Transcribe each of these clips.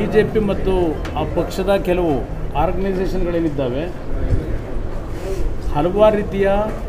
J P ಮತ್ತು ಆ ಪಕ್ಷದ ಕೆಲವು ಆರ್ಗನೈಸೇಷನ್ಗಳೇನಿದ್ದಾವೆ ಹಲವಾರು ರೀತಿಯ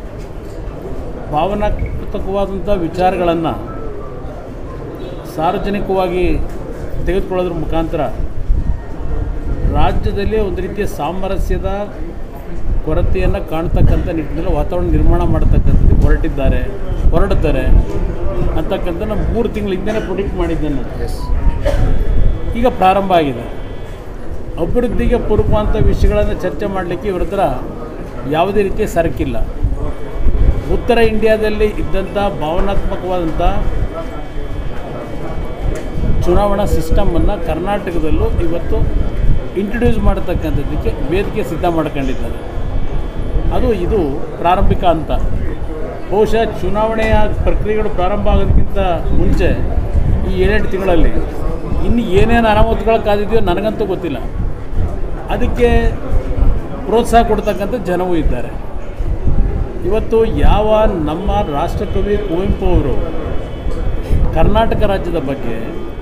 ಭಾವನಾತ್ಮಕವಾದಂಥ ವಿಚಾರಗಳನ್ನು ಸಾರ್ವಜನಿಕವಾಗಿ ತೆಗೆದುಕೊಳ್ಳೋದ್ರ ಮುಖಾಂತರ ರಾಜ್ಯದಲ್ಲಿ ಒಂದು ರೀತಿಯ ಸಾಮರಸ್ಯದ ಕೊರತೆಯನ್ನು ಕಾಣ್ತಕ್ಕಂಥ ನಿಟ್ಟಿನಲ್ಲಿ ವಾತಾವರಣ ನಿರ್ಮಾಣ ಮಾಡ್ತಕ್ಕಂಥದ್ದು ಹೊರಟಿದ್ದಾರೆ ಹೊರಡುತ್ತಾರೆ ಅಂತಕ್ಕಂಥ ನಾನು ಮೂರು ತಿಂಗಳ ಹಿಂದೆನೇ ಪ್ರೊಡಿಕ್ಟ್ ಮಾಡಿದ್ದೆ ನಾನು ಈಗ ಪ್ರಾರಂಭ ಆಗಿದೆ ಅಭಿವೃದ್ಧಿಗೆ ಪೂರಕವಾದಂಥ ವಿಷಯಗಳನ್ನು ಚರ್ಚೆ ಮಾಡಲಿಕ್ಕೆ ಇವ್ರ ಹತ್ರ ಯಾವುದೇ ರೀತಿಯ ಸರಕಿಲ್ಲ ಉತ್ತರ ಇಂಡಿಯಾದಲ್ಲಿ ಇದ್ದಂಥ ಭಾವನಾತ್ಮಕವಾದಂಥ ಚುನಾವಣಾ ಸಿಸ್ಟಮನ್ನು ಕರ್ನಾಟಕದಲ್ಲೂ ಇವತ್ತು ಇಂಟ್ರೊಡ್ಯೂಸ್ ಮಾಡತಕ್ಕಂಥದ್ದಕ್ಕೆ ವೇದಿಕೆ ಸಿದ್ಧ ಮಾಡ್ಕೊಂಡಿದ್ದಾರೆ ಅದು ಇದು ಪ್ರಾರಂಭಿಕ ಹಂತ ಬಹುಶಃ ಚುನಾವಣೆಯ ಪ್ರಕ್ರಿಯೆಗಳು ಪ್ರಾರಂಭ ಆಗೋದಕ್ಕಿಂತ ಮುಂಚೆ ಈ ಏಳೆಂಟು ತಿಂಗಳಲ್ಲಿ ಇನ್ನು ಏನೇನು ಅನಾಹುತಗಳು ಕಾದಿದೆಯೋ ನನಗಂತೂ ಗೊತ್ತಿಲ್ಲ ಅದಕ್ಕೆ ಪ್ರೋತ್ಸಾಹ ಕೊಡ್ತಕ್ಕಂಥ ಜನವೂ ಇದ್ದಾರೆ ಇವತ್ತು ಯಾವ ನಮ್ಮ ರಾಷ್ಟ್ರಕವಿ ಕುವೆಂಪು ಅವರು ಕರ್ನಾಟಕ ರಾಜ್ಯದ ಬಗ್ಗೆ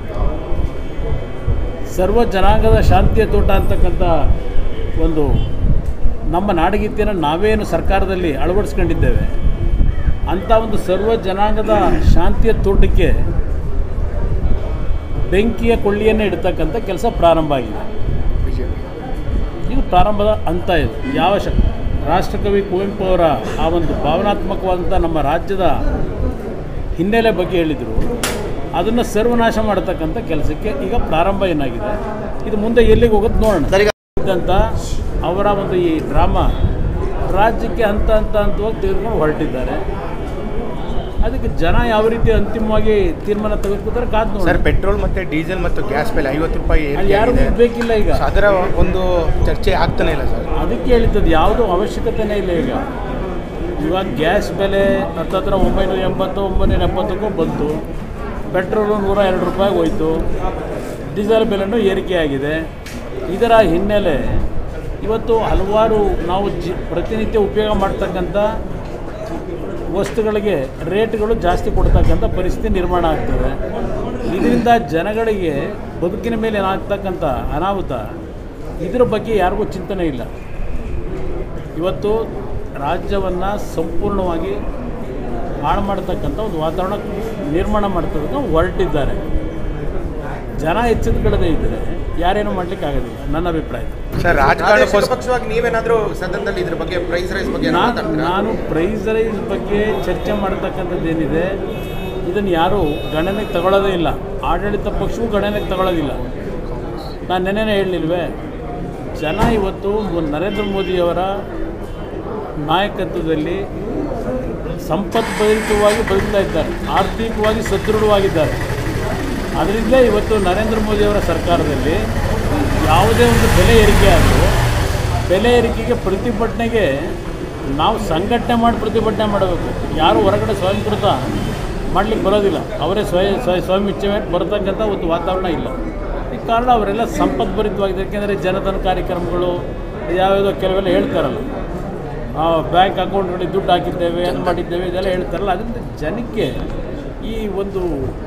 ಸರ್ವ ಜನಾಂಗದ ಶಾಂತಿಯ ತೋಟ ಅಂತಕ್ಕಂಥ ಒಂದು ನಮ್ಮ ನಾಡಗೀತೆಯನ್ನು ನಾವೇನು ಸರ್ಕಾರದಲ್ಲಿ ಅಳವಡಿಸ್ಕೊಂಡಿದ್ದೇವೆ ಅಂಥ ಒಂದು ಸರ್ವ ಜನಾಂಗದ ಶಾಂತಿಯ ತೋಟಕ್ಕೆ ಬೆಂಕಿಯ ಕೊಳ್ಳಿಯನ್ನು ಇಡ್ತಕ್ಕಂಥ ಕೆಲಸ ಪ್ರಾರಂಭ ಆಗಿದೆ ಇದು ಪ್ರಾರಂಭದ ಹಂತ ಇದು ಯಾವ ಶ ರಾಷ್ಟ್ರಕವಿ ಕುವೆಂಪು ಅವರ ಆ ಒಂದು ಭಾವನಾತ್ಮಕವಾದಂಥ ನಮ್ಮ ರಾಜ್ಯದ ಹಿನ್ನೆಲೆ ಬಗ್ಗೆ ಹೇಳಿದರು ಅದನ್ನು ಸರ್ವನಾಶ ಮಾಡತಕ್ಕಂಥ ಕೆಲಸಕ್ಕೆ ಈಗ ಪ್ರಾರಂಭ ಏನಾಗಿದೆ ಇದು ಮುಂದೆ ಎಲ್ಲಿಗೆ ಹೋಗೋದು ನೋಡೋಣ ಇದ್ದಂಥ ಅವರ ಒಂದು ಈ ಡ್ರಾಮಾ ರಾಜ್ಯಕ್ಕೆ ಹಂತ ಹಂತ ಹಂತವಾಗಿ ತೆಗೆದುಕೊಂಡು ಹೊರಟಿದ್ದಾರೆ ಅದಕ್ಕೆ ಜನ ಯಾವ ರೀತಿ ಅಂತಿಮವಾಗಿ ತೀರ್ಮಾನ ತೆಗೆದುಕೊತಾರೆ ಕಾದು ನೋಡಿ ಸರ್ ಪೆಟ್ರೋಲ್ ಮತ್ತೆ ಡೀಸೆಲ್ ಮತ್ತು ಗ್ಯಾಸ್ ಬೆಲೆ ಐವತ್ತು ರೂಪಾಯಿ ಅಲ್ಲಿ ಏರಿಕೆ ಯಾರಿಗೂ ಆಗಿದೆ ಬೇಕಿಲ್ಲ ಈಗ ಸೊ ಅದರ ಒಂದು ಚರ್ಚೆ ಆಗ್ತಾನೆ ಇಲ್ಲ ಸರ್ ಅದಕ್ಕೆ ಹೇಳಿದ್ದದು ಯಾವುದೂ ಅವಶ್ಯಕತೆನೇ ಇಲ್ಲ ಈಗ ಇವಾಗ ಗ್ಯಾಸ್ ಬೆಲೆ ಹತ್ತತ್ರ ಒಂಬೈನೂರ ಎಂಬತ್ತು ಒಂಬೈನೂರ ಎಪ್ಪತ್ತಕ್ಕೂ ಬಂತು ಪೆಟ್ರೋಲು ನೂರ ಎರಡು ರೂಪಾಯಿಗೆ ಹೋಯ್ತು ಡೀಸೆಲ್ ಬೆಲೆನೂ ಏರಿಕೆಯಾಗಿದೆ ಇದರ ಹಿನ್ನೆಲೆ ಇವತ್ತು ಹಲವಾರು ನಾವು ಜಿ ಪ್ರತಿನಿತ್ಯ ಉಪಯೋಗ ಮಾಡ್ತಕ್ಕಂಥ ವಸ್ತುಗಳಿಗೆ ರೇಟ್ಗಳು ಜಾಸ್ತಿ ಕೊಡ್ತಕ್ಕಂಥ ಪರಿಸ್ಥಿತಿ ನಿರ್ಮಾಣ ಆಗ್ತದೆ ಇದರಿಂದ ಜನಗಳಿಗೆ ಬದುಕಿನ ಮೇಲೆ ಏನಾಗ್ತಕ್ಕಂಥ ಅನಾಹುತ ಇದರ ಬಗ್ಗೆ ಯಾರಿಗೂ ಚಿಂತನೆ ಇಲ್ಲ ಇವತ್ತು ರಾಜ್ಯವನ್ನು ಸಂಪೂರ್ಣವಾಗಿ ಹಾಳು ಮಾಡತಕ್ಕಂಥ ಒಂದು ವಾತಾವರಣ ನಿರ್ಮಾಣ ಮಾಡ್ತಕ್ಕಂಥ ಹೊರಟಿದ್ದಾರೆ ಜನ ಎಚ್ಚೆತ್ತುಕೊಳ್ಳದೇ ಇದ್ದರೆ ಯಾರೇನು ಮಾಡಲಿಕ್ಕೆ ಆಗೋದಿಲ್ಲ ನನ್ನ ಅಭಿಪ್ರಾಯ ಸರ್ ರಾಜಕಾರಣಕ್ಕೋಸ್ಕರ ಪಕ್ಷವಾಗಿ ನೀವೇನಾದರೂ ಸದನದಲ್ಲಿ ಇದ್ರ ಬಗ್ಗೆ ಪ್ರೈಸ್ ರೈಸ್ ಬಗ್ಗೆ ನಾನು ಮಾತಾಡ್ತೀರಾ ನಾನು ಪ್ರೈಸ್ ರೈಸ್ ಬಗ್ಗೆ ಚರ್ಚೆ ಮಾಡ್ತಕ್ಕಂಥದ್ದು ಏನಿದೆ ಇದನ್ನು ಯಾರೂ ಗಣನೆಗೆ ತಗೊಳ್ಳೋದೇ ಇಲ್ಲ ಆಡಳಿತ ಪಕ್ಷವೂ ಗಣನೆಗೆ ತಗೊಳ್ಳೋದಿಲ್ಲ ನಾನು ನೆನ್ನೆನೇ ಹೇಳಲಿಲ್ವೇ ಜನ ಇವತ್ತು ಮೊ- ನರೇಂದ್ರ ಮೋದಿಯವರ ನಾಯಕತ್ವದಲ್ಲಿ ಸಂಪತ್ಭರಿತವಾಗಿ ಬದುಕ್ತಾ ಇದ್ದಾರೆ ಆರ್ಥಿಕವಾಗಿ ಸದೃಢವಾಗಿದ್ದಾರೆ ಅದರಿಂದ ಇವತ್ತು ನರೇಂದ್ರ ಮೋದಿಯವರ ಸರ್ಕಾರದಲ್ಲಿ ಯಾವುದೇ ಒಂದು ಬೆಲೆ ಏರಿಕೆ ಆದರೂ ಬೆಲೆ ಏರಿಕೆಗೆ ಪ್ರತಿಭಟನೆಗೆ ನಾವು ಸಂಘಟನೆ ಮಾಡಿ ಪ್ರತಿಭಟನೆ ಮಾಡಬೇಕು ಯಾರು ಹೊರಗಡೆ ಸ್ವಯಂಕೃತ ಮಾಡಲಿಕ್ಕೆ ಬರೋದಿಲ್ಲ ಅವರೇ ಸ್ವಯ ಸ್ವಯ ಸ್ವಯಂ ಇಚ್ಛೆ ಮೇಲೆ ಬರತಕ್ಕಂಥ ಒಂದು ವಾತಾವರಣ ಇಲ್ಲ ಈ ಕಾರಣ ಅವರೆಲ್ಲ ಸಂಪದ್ಭರಿತವಾಗಿದೆ ಯಾಕೆಂದರೆ ಜನಧನ ಕಾರ್ಯಕ್ರಮಗಳು ಯಾವ್ಯಾವುದೋ ಕೆಲವೆಲ್ಲ ಹೇಳ್ತಾರಲ್ಲ ಬ್ಯಾಂಕ್ ಅಕೌಂಟ್ಗಳಿಗೆ ದುಡ್ಡು ಹಾಕಿದ್ದೇವೆ ಅದು ಮಾಡಿದ್ದೇವೆ ಇದೆಲ್ಲ ಹೇಳ್ತಾರಲ್ಲ ಅದರಿಂದ ಜನಕ್ಕೆ ಈ ಒಂದು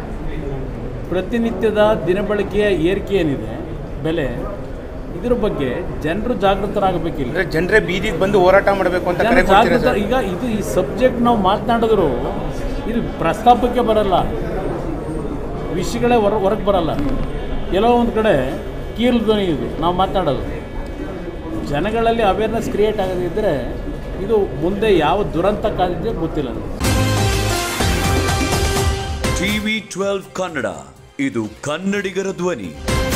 ಪ್ರತಿನಿತ್ಯದ ದಿನಬಳಕೆಯ ಏರಿಕೆ ಏನಿದೆ ಬೆಲೆ ಇದ್ರ ಬಗ್ಗೆ ಜನರು ಜಾಗೃತರಾಗಬೇಕಿಲ್ಲ ಅಂದ್ರೆ ಜನರೇ ಬೀದಿಗೆ ಬಂದು ಹೋರಾಟ ಮಾಡಬೇಕು ಅಂತ ಜನ ಕರೆ ಕೊಡ್ತೀರಾ ಜಾಗೃತ ಸರ್ ಈಗ ಇದು ಈ ಸಬ್ಜೆಕ್ಟ್ ನಾವು ಮಾತನಾಡಿದ್ರು ಇದು ಪ್ರಸ್ತಾಪಕ್ಕೆ ಬರಲ್ಲ ವಿಷಯಗಳೇ ಹೊರ ಹೊರಗೆ ಬರಲ್ಲ ಎಲ್ಲೋ ಒಂದು ಕಡೆ ಕೀಲು ಧ್ವನಿ ಇದು ನಾವು ಮಾತನಾಡೋದು ಜನಗಳಲ್ಲಿ ಅವೇರ್ನೆಸ್ ಕ್ರಿಯೇಟ್ ಆಗದಿದ್ದರೆ ಇದು ಮುಂದೆ ಯಾವ ದುರಂತ ಕಾದಿದೆಯೋ ಗೊತ್ತಿಲ್ಲ ನನಗೆ ಟಿವಿ ಟ್ವೆಲ್ವ್ ಕನ್ನಡ ಇದು ಕನ್ನಡಿಗರ ಧ್ವನಿ